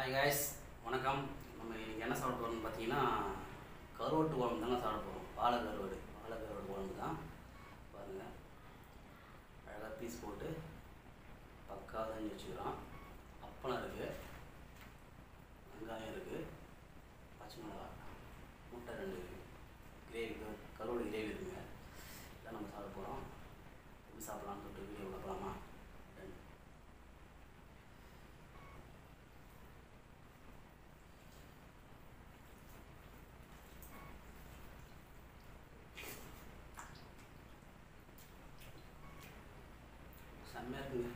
Hi guys வணக்கம் நம்ம இன்னைக்கு என்ன சாப்பிட போகிறோம்னு பார்த்தீங்கன்னா கருவாட்டு குழம்பு தானே சாப்பிட போகிறோம் வாழை கருவாடு வாழை கருவாடு குழம்பு தான் பாருங்கள் அழகாக பீஸ் போட்டு பக்காவாக செஞ்சு வச்சுக்கிறோம் அப்பளம் இருக்குது வெங்காயம் இருக்குது பச்சை மிளகா முட்டை ரெண்டு இருக்குது கிரேவி கருவாடு கிரேவி இருக்குங்க இதான் நம்ம சாப்பிட போகிறோம் எப்படி சாப்பிட்லான்னு சொல்லிட்டு வீடியோ பார்க்கலாமா Done. செம்மையாக இருக்குங்க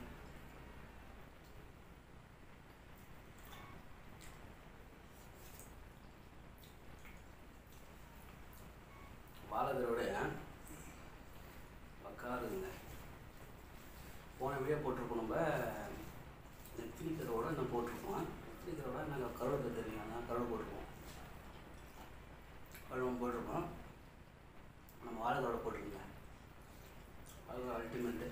வாழைக்கரோட பக்கா இருக்குங்க போன வீடியோ போட்டிருப்போம் நம்ம நெத்திலி கரோட நம்ம போட்டிருப்போம் நெத்திலி கரோட நாங்கள் கருவேப்பிலை தெரியும் அதான் கருவேப்பிலை போட்டிருப்போம் கருவேப்பிலை போட்டிருப்போம் நம்ம வாழைக்கரோட போட்டிருக்கோங்க அது அல்டிமேட்டு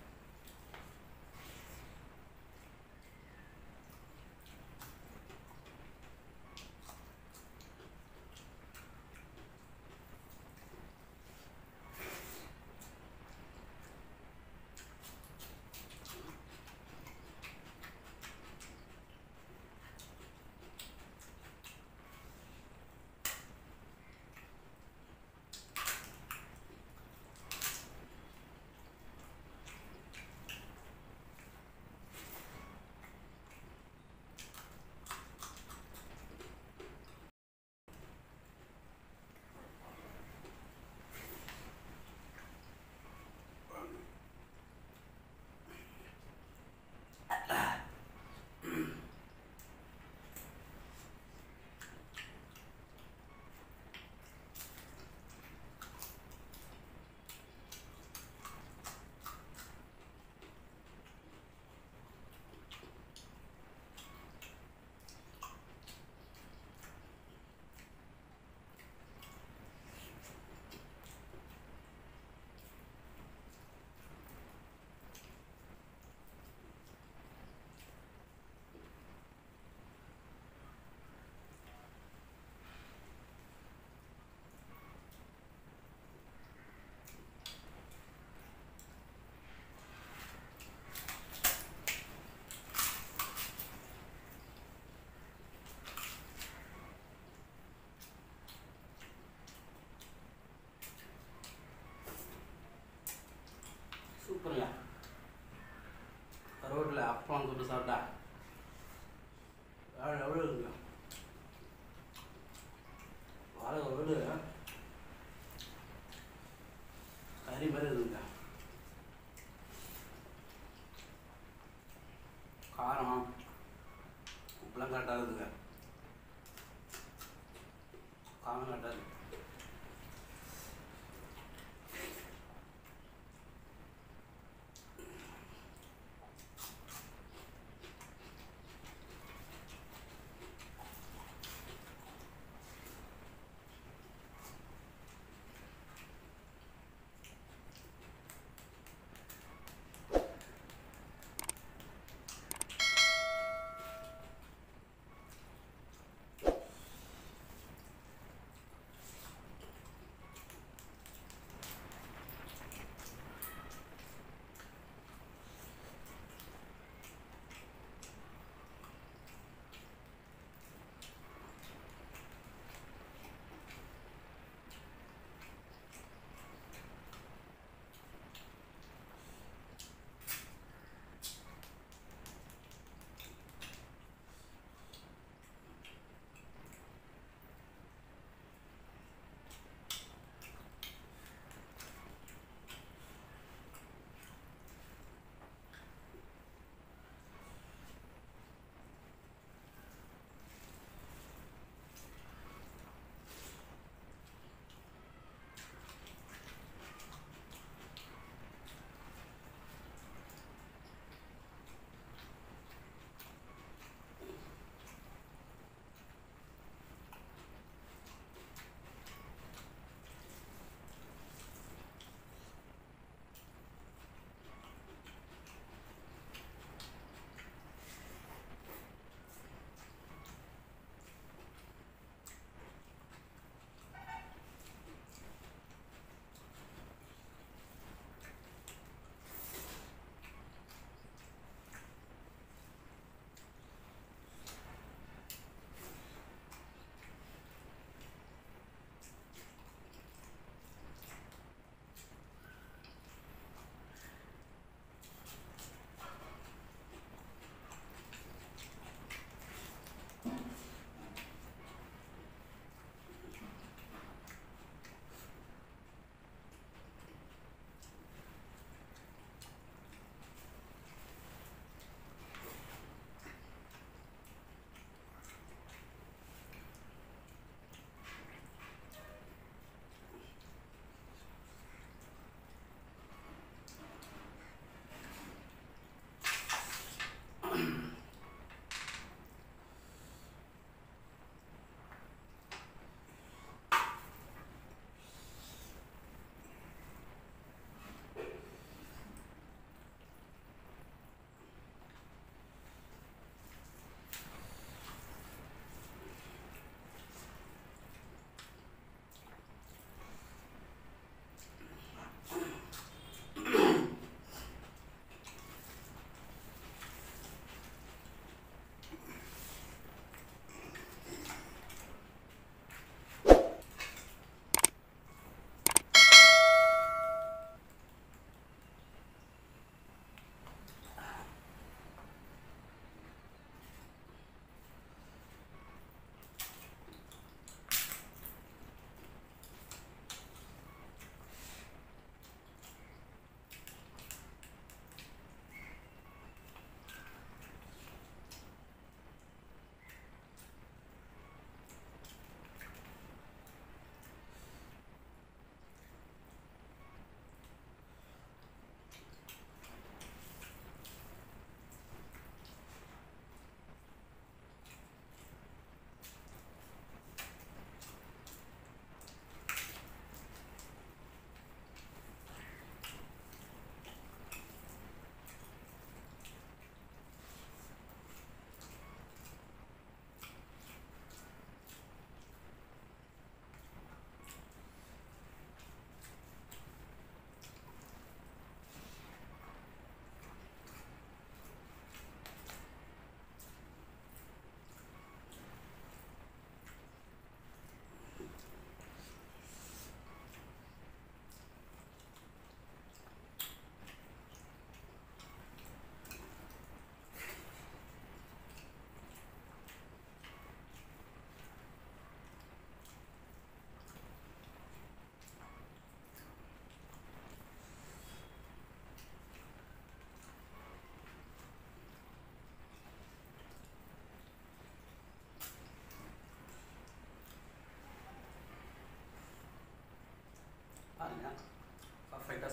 சூப்பருங்க கருவேட்டில் அப்பளம் தொட்டு சாப்பிட்டா வேறு எவ்வளோ இருக்குங்க வாழை கருவாடு கறி மாதிரி இருக்குங்க காரம் உப்புலாம் கரெக்டாக இருக்குங்க காரம் கரெக்டாக இருக்கு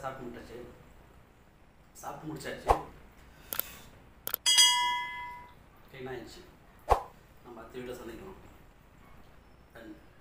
சாப்பிட்டு முடிச்சாச்சு சாப்பிட்டு முடிச்சாச்சு க்ளீன் ஆயிடுச்சு நம்ம அடுத்த வீடியோ சந்திக்கணும் Done.